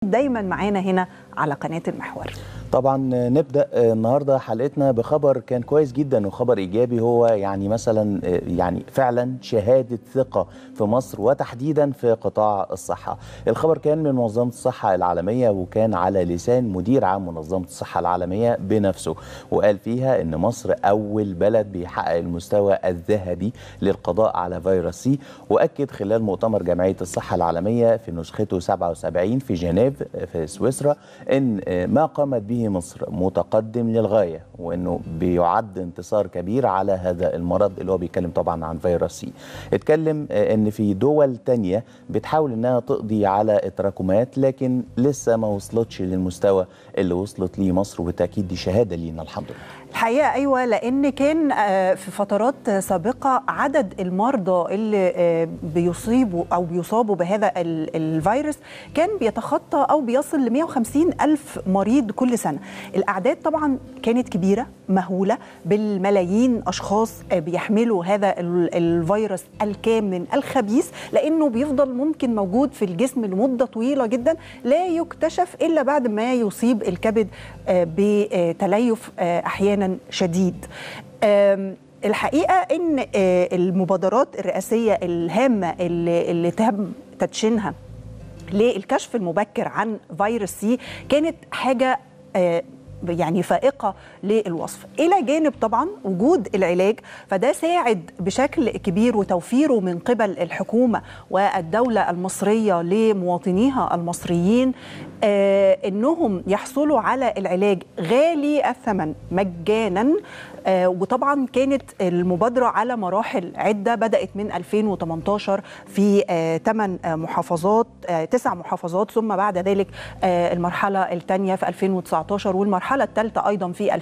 دايما معانا هنا على قناه المحور طبعا نبدا النهارده حلقتنا بخبر كان كويس جدا وخبر ايجابي هو يعني مثلا يعني فعلا شهاده ثقه في مصر وتحديدا في قطاع الصحه. الخبر كان من منظمه الصحه العالميه وكان على لسان مدير عام منظمه الصحه العالميه بنفسه وقال فيها ان مصر اول بلد بيحقق المستوى الذهبي للقضاء على فيروس سي واكد خلال مؤتمر جمعيه الصحه العالميه في نسخته 77 في جنيف في سويسرا ان ما قامت به مصر متقدم للغايه وانه بيعد انتصار كبير على هذا المرض اللي هو بيتكلم طبعا عن فيروس سي. اتكلم ان في دول تانية بتحاول انها تقضي على التراكمات لكن لسه ما وصلتش للمستوى اللي وصلت ليه مصر وبالتاكيد دي شهاده لينا الحمد لله. الحقيقه ايوه لان كان في فترات سابقه عدد المرضى اللي بيصيبوا او بيصابوا بهذا الفيروس كان بيتخطى او بيصل ل 150 الف مريض كل سنه الاعداد طبعا كانت كبيره مهوله بالملايين اشخاص بيحملوا هذا الفيروس الكامن الخبيث لانه بيفضل ممكن موجود في الجسم لمده طويله جدا لا يكتشف الا بعد ما يصيب الكبد بتليف احيانا شديد الحقيقه ان المبادرات الرئاسيه الهامه اللي, اللي تم تدشينها للكشف المبكر عن فيروس سي كانت حاجه يعني فائقه للوصف الى جانب طبعا وجود العلاج فده ساعد بشكل كبير وتوفيره من قبل الحكومه والدوله المصريه لمواطنيها المصريين آه انهم يحصلوا على العلاج غالي الثمن مجانا آه وطبعا كانت المبادره على مراحل عده بدات من 2018 في آه 8 محافظات تسع محافظات ثم بعد ذلك المرحله الثانيه في 2019 والمرحله المرحلة الثالثة أيضا في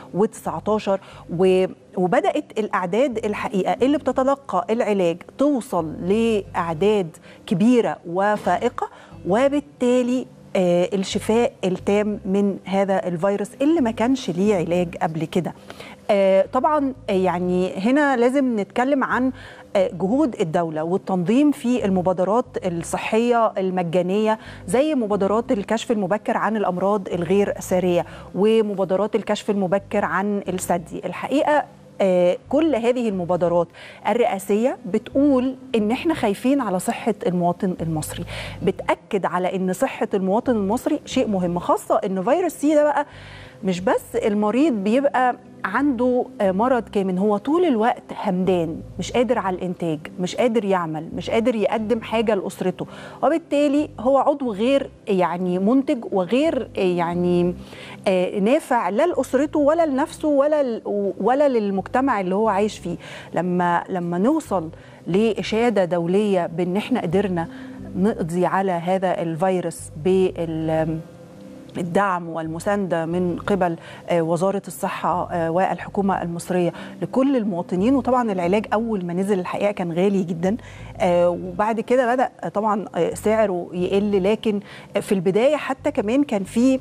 2019 و وبدأت الأعداد الحقيقة اللي بتتلقى العلاج توصل لأعداد كبيرة وفائقة وبالتالي آه الشفاء التام من هذا الفيروس اللي ما كانش ليه علاج قبل كده آه طبعا يعني هنا لازم نتكلم عن جهود الدولة والتنظيم في المبادرات الصحية المجانية زي مبادرات الكشف المبكر عن الأمراض الغير سارية ومبادرات الكشف المبكر عن الثدي الحقيقة كل هذه المبادرات الرئاسيه بتقول ان احنا خايفين على صحه المواطن المصري بتاكد على ان صحه المواطن المصري شيء مهم خاصه ان فيروس سي ده بقى مش بس المريض بيبقى عنده مرض كامن هو طول الوقت همدان مش قادر على الانتاج مش قادر يعمل مش قادر يقدم حاجه لاسرته وبالتالي هو عضو غير يعني منتج وغير يعني نافع لا لاسرته ولا لنفسه ولا ولا للمجتمع اللي هو عايش فيه لما لما نوصل لاشاده دوليه بان احنا قدرنا نقضي على هذا الفيروس بال الدعم والمسانده من قبل وزاره الصحه والحكومه المصريه لكل المواطنين وطبعا العلاج اول ما نزل الحقيقه كان غالي جدا وبعد كده بدا طبعا سعره يقل لكن في البدايه حتى كمان كان في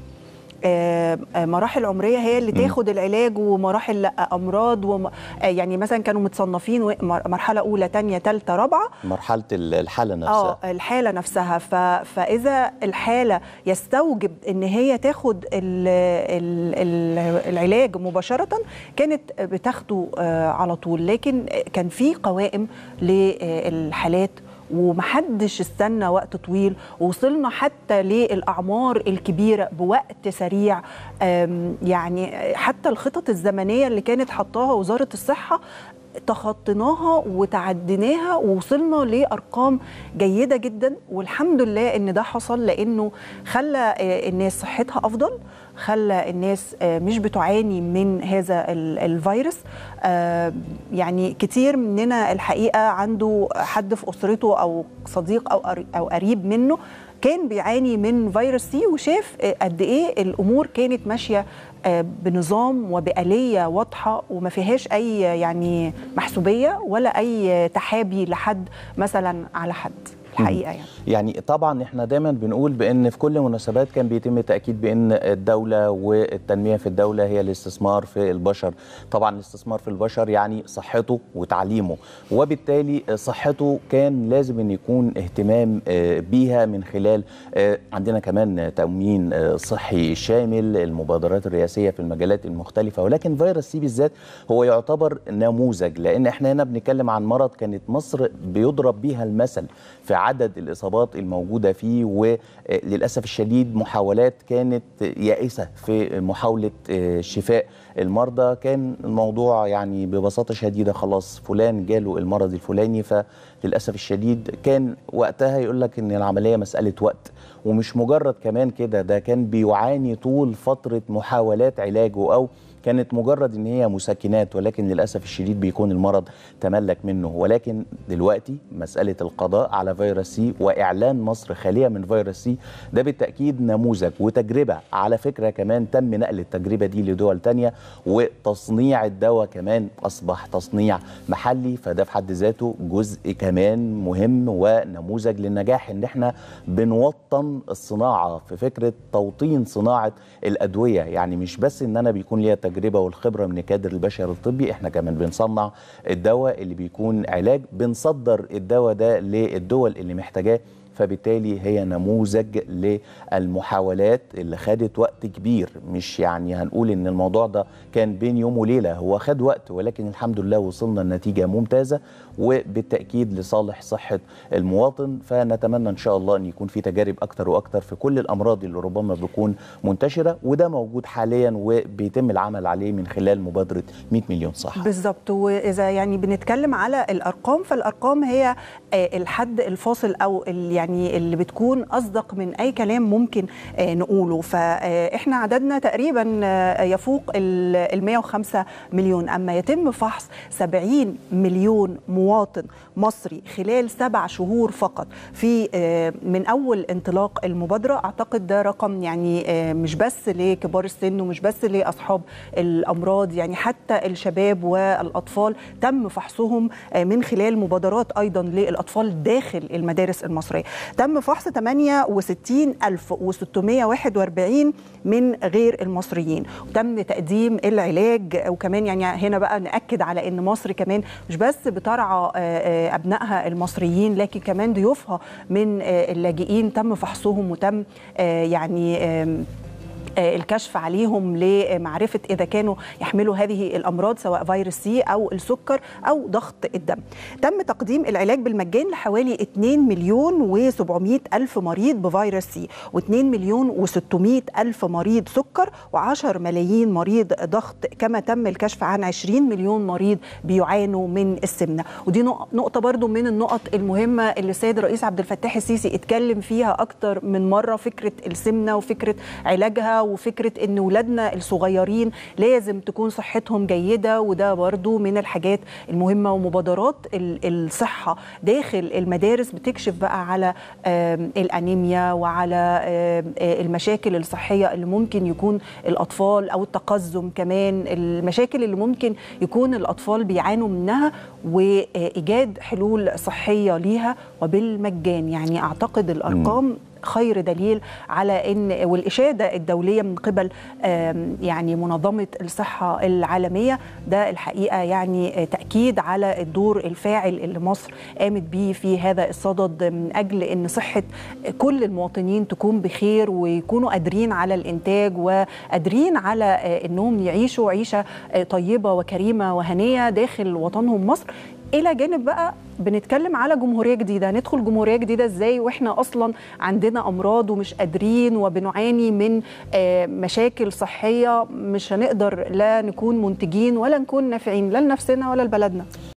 مراحل عمريه هي اللي تاخد العلاج ومراحل لا امراض وم... يعني مثلا كانوا متصنفين مرحله اولى ثانيه ثالثه رابعه مرحله الحاله نفسها اه الحاله نفسها ف... فاذا الحاله يستوجب ان هي تاخد ال... ال... ال... العلاج مباشره كانت بتاخده على طول لكن كان في قوائم للحالات ومحدش استنى وقت طويل وصلنا حتى للأعمار الكبيرة بوقت سريع يعني حتى الخطط الزمنية اللي كانت حطاها وزارة الصحة تخطيناها وتعديناها ووصلنا لارقام جيده جدا والحمد لله ان ده حصل لانه خلى الناس صحتها افضل خلى الناس مش بتعاني من هذا الفيروس يعني كتير مننا الحقيقه عنده حد في اسرته او صديق او او قريب منه كان بيعاني من فيروس سي وشاف قد ايه الامور كانت ماشيه بنظام وبآلية واضحة وما فيهاش أي يعني محسوبية ولا أي تحابي لحد مثلا على حد الحقيقه يعني يعني طبعا احنا دايما بنقول بان في كل مناسبات كان بيتم التاكيد بان الدوله والتنميه في الدوله هي الاستثمار في البشر طبعا الاستثمار في البشر يعني صحته وتعليمه وبالتالي صحته كان لازم ان يكون اهتمام بيها من خلال عندنا كمان تامين صحي شامل المبادرات الرئاسيه في المجالات المختلفه ولكن فيروس سي بالذات هو يعتبر نموذج لان احنا هنا بنتكلم عن مرض كانت مصر بيضرب بيها المثل في عدد الاصابات الموجوده فيه وللاسف الشديد محاولات كانت يائسه في محاوله شفاء المرضى كان الموضوع يعني ببساطه شديده خلاص فلان جاله المرض الفلاني فللاسف الشديد كان وقتها يقول لك ان العمليه مساله وقت ومش مجرد كمان كده ده كان بيعاني طول فتره محاولات علاجه او كانت مجرد ان هي مسكنات ولكن للاسف الشديد بيكون المرض تملك منه ولكن دلوقتي مساله القضاء على فيروس سي واعلان مصر خاليه من فيروس سي ده بالتاكيد نموذج وتجربه على فكره كمان تم نقل التجربه دي لدول تانية وتصنيع الدواء كمان اصبح تصنيع محلي فده في حد ذاته جزء كمان مهم ونموذج للنجاح ان احنا بنوطن الصناعه في فكره توطين صناعه الادويه يعني مش بس ان انا بيكون ليا التجربه والخبره من الكادر البشري الطبي احنا كمان بنصنع الدواء اللي بيكون علاج بنصدر الدواء ده للدول اللي محتاجاه فبالتالي هي نموذج للمحاولات اللي خدت وقت كبير مش يعني هنقول ان الموضوع ده كان بين يوم وليله هو خد وقت ولكن الحمد لله وصلنا لنتيجه ممتازه وبالتاكيد لصالح صحه المواطن فنتمنى ان شاء الله ان يكون في تجارب اكتر واكتر في كل الامراض اللي ربما بتكون منتشره وده موجود حاليا وبيتم العمل عليه من خلال مبادره 100 مليون صح بالظبط واذا يعني بنتكلم على الارقام فالارقام هي الحد الفاصل او يعني اللي بتكون اصدق من اي كلام ممكن نقوله فاحنا عددنا تقريبا يفوق ال 105 مليون اما يتم فحص 70 مليون مواطن مصري خلال سبع شهور فقط في من اول انطلاق المبادره اعتقد ده رقم يعني مش بس لكبار السن ومش بس لاصحاب الامراض يعني حتى الشباب والاطفال تم فحصهم من خلال مبادرات ايضا للاطفال داخل المدارس المصريه تم فحص 68641 من غير المصريين وتم تقديم العلاج وكمان يعني هنا بقى ناكد على ان مصر كمان مش بس بترعى ابنائها المصريين لكن كمان ضيوفها من اللاجئين تم فحصهم وتم يعني الكشف عليهم لمعرفة إذا كانوا يحملوا هذه الأمراض سواء فيروس سي أو السكر أو ضغط الدم تم تقديم العلاج بالمجان لحوالي 2 مليون و700 ألف مريض بفيروس سي و2 مليون و600 ألف مريض سكر و10 ملايين مريض ضغط كما تم الكشف عن 20 مليون مريض بيعانوا من السمنة ودي نقطة برضو من النقط المهمة اللي السيد الرئيس عبد الفتاح السيسي اتكلم فيها أكتر من مرة فكرة السمنة وفكرة علاجها وفكره ان ولادنا الصغيرين لازم تكون صحتهم جيده وده برضو من الحاجات المهمه ومبادرات الصحه داخل المدارس بتكشف بقى على الانيميا وعلى المشاكل الصحيه اللي ممكن يكون الاطفال او التقزم كمان المشاكل اللي ممكن يكون الاطفال بيعانوا منها وايجاد حلول صحيه ليها وبالمجان يعني اعتقد الارقام خير دليل على ان والاشاده الدوليه من قبل يعني منظمه الصحه العالميه ده الحقيقه يعني تاكيد على الدور الفاعل اللي مصر قامت بيه في هذا الصدد من اجل ان صحه كل المواطنين تكون بخير ويكونوا قادرين على الانتاج وقادرين على انهم يعيشوا عيشه طيبه وكريمه وهنيه داخل وطنهم مصر الى جانب بقى بنتكلم على جمهوريه جديده ندخل جمهوريه جديده ازاي واحنا اصلا عندنا امراض ومش قادرين وبنعاني من مشاكل صحيه مش هنقدر لا نكون منتجين ولا نكون نافعين لا لنفسنا ولا لبلدنا